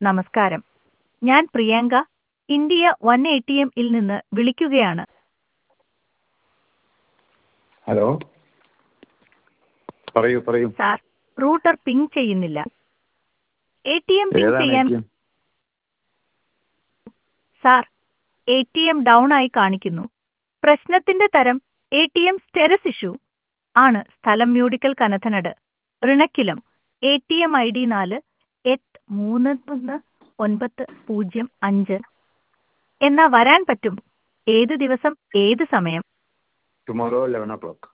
നമസ്കാരം ഞാൻ Priyanka India one A T എമ്മിൽ നിന്ന് വിളിക്കുകയാണ് ഹലോ പറയൂ പറയൂ സാർ റൂട്ടർ പിങ് ചെയ്യുന്നില്ല എ ടി എം പിങ് ഏതാണ് ചെയ്യാൻ ATM? Sir A T M down ആയി കാണിക്കുന്നു പ്രശ്നത്തിന്റെ തരം A T M status issue ആണ് സ്ഥലം മ്യൂഡിക്കൽ കനഥനട് ഋണക്കിലം A T M I D നാല് എട്ട് മൂന്ന് ഒന്ന് ഒൻപത് പൂജ്യം അഞ്ച് എന്നാ വരാൻ പറ്റും ഏത് ദിവസം ഏത് സമയം ടുമോറോ ലെവൻ ഓ ക്ലോക്ക്